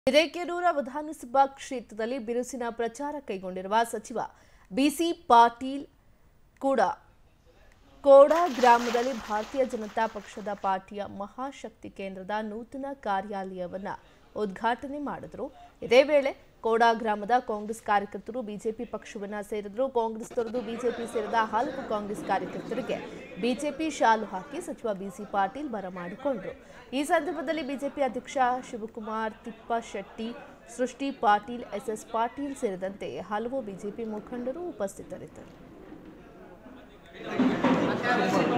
ಹಿರೇಕೆರೂರ ವಿಧಾನಸಭಾ ಕ್ಷೇತ್ರದಲ್ಲಿ ಬಿರುಸಿನ ಪ್ರಚಾರ ಕೈಗೊಂಡಿರುವ ಸಚಿವ ಬಿಸಿ ಪಾಟೀಲ್ ಕೂಡ ಕೋಡಾ ಗ್ರಾಮದಲ್ಲಿ ಭಾರತೀಯ ಜನತಾ ಪಕ್ಷದ ಪಾರ್ಟಿಯ ಮಹಾಶಕ್ತಿ ಕೇಂದ್ರದ ನೂತನ ಕಾರ್ಯಾಲಯವನ್ನ ಉದ್ಘಾಟನೆ ಮಾಡಿದ್ರು ಇದೇ ವೇಳೆ ಕೋಡಾ ಗ್ರಾಮದ ಕಾಂಗ್ರೆಸ್ ಕಾರ್ಯಕರ್ತರು ಬಿಜೆಪಿ ಪಕ್ಷವನ್ನ ಸೇರಿದ್ರು ಕಾಂಗ್ರೆಸ್ ತೊರೆದು ಬಿಜೆಪಿ ಸೇರಿದ ಹಲವು ಕಾಂಗ್ರೆಸ್ ಕಾರ್ಯಕರ್ತರಿಗೆ ಬಿಜೆಪಿ ಶಾಲು ಹಾಕಿ ಸಚಿವ ಬಿಸಿ ಪಾಟೀಲ್ ಬರಮಾಡಿಕೊಂಡ್ರು ಈ ಸಂದರ್ಭದಲ್ಲಿ ಬಿಜೆಪಿ ಅಧ್ಯಕ್ಷ ಶಿವಕುಮಾರ್ ತಿಪ್ಪಶೆಟ್ಟಿ ಸೃಷ್ಟಿ ಪಾಟೀಲ್ ಎಸ್ಎಸ್ ಪಾಟೀಲ್ ಸೇರಿದಂತೆ ಹಲವು ಬಿಜೆಪಿ ಮುಖಂಡರು ಉಪಸ್ಥಿತರಿದ್ದರು